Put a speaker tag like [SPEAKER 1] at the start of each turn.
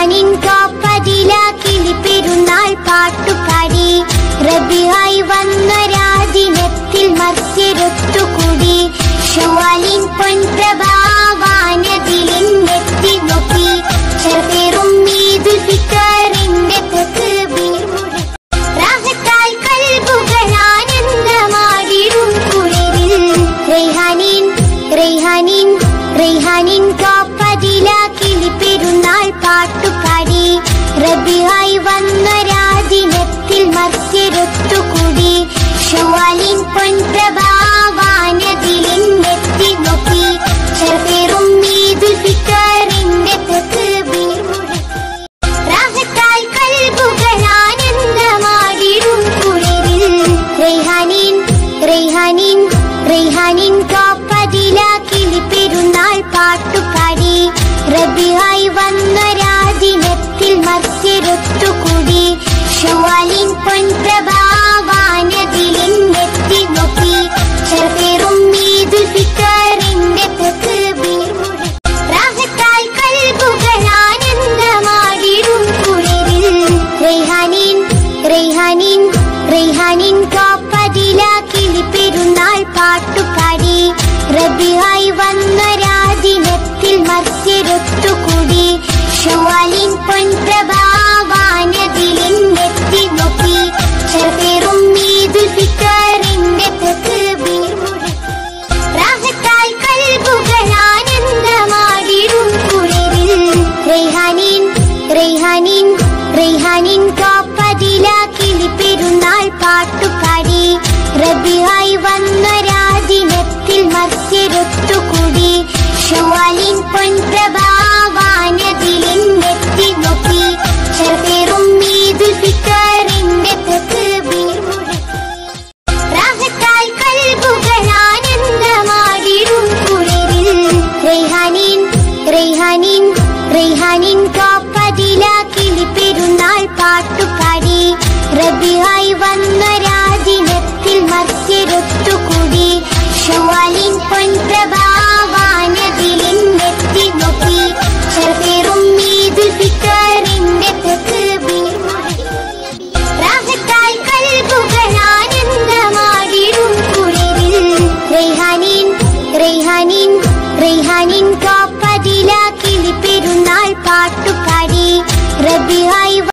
[SPEAKER 1] റെയ്ഹാനിൻ കോപ്പതിലാക്കിളി പെരുന്നാൾ പാട്ടുപാടി റബിയായി വന്നൊരാദിനത്തിൽ മർത്യരൊത്തുകൂടി ഷുവാലിൻ പൊൻപ്രഭാവാനതിലെത്തി നോക്കി ചെറുപേറും ഈദുൽ ഫിത്തറിന്റെ തക്ബീർ മുഴക്കി രാഗത്താൽ കൽബുകൾ ആനന്ദമാടിടും കുളിരിൽ റെയ്ഹാനിൻ റെയ്ഹാനിൻ റെയ്ഹാനിൻ കോപ്പതിലാക്കിളി പെരുന്നാൾ പാട്ടുപാടി റബിയായി വന്നൊരാദിനത്തിൽ മർത്യരൊത്തുകൂടി ഷുവാലിൻ പൊൻപ്രഭാവാനതിലെത്തി നോക്കി ചെറുപേറും ഈദുൽ ഫിത്തറിന്റെ തക്ബീർ മുഴക്കി രാഗത്താൽ കൽബുകൾ ആനന്ദമാടിടും കുളിരിൽ റെയ്ഹാനിൻ റെയ്ഹാനിൻ റെയ്ഹാനിൻ കോപ്പതിലാക്കിളി പെരുന്നാൾ പാട്ടുപാടി റബിയായി വന്നൊരാദിനത്തിൽ മർത്യരൊത്തുകൂടി ഷുവാലിൻ പൊൻപ്രഭാവാനതിലെത്തി നോക്കി ചെറുപേറും ഈദുൽ ഫിത്തറിന്റെ തക്ബീർ മുഴക്കി രാഗത്താൽ കൽബുകൾ ആനന്ദമാടിടും കുളിരിൽ റെയ്ഹാനിൻ റെയ്ഹാനിൻ റെയ്ഹാനിൻ കോപ്പതിലാക്കിളി പെരുന്നാൾ പാട്ടുപാടി റബിയായി വന്നൊരാദിനത്തിൽ മർത്യരൊത്തുകൂടി ഷുവാലിൻ പൊൻപ്രഭാവാനതിലെത്തി നോക്കി ചെറുപേറും ഈദുൽ ഫിത്തറിന്റെ തക്ബീർ മുഴക്കി രാഗത്താൽ കൽബുകൾ ആനന്ദമാടിടും കുളിരിൽ റെയ്ഹാനിൻ റെയ്ഹാനിൻ റെയ്ഹാനിൻ കോപ്പതിലാക്കിളി പെരുന്നാൾ പാട്ടുപാടി റബിയായി വന്നൊരാദിനത്തിൽ മർത്യരൊത്തുകൂടി ഷുവാ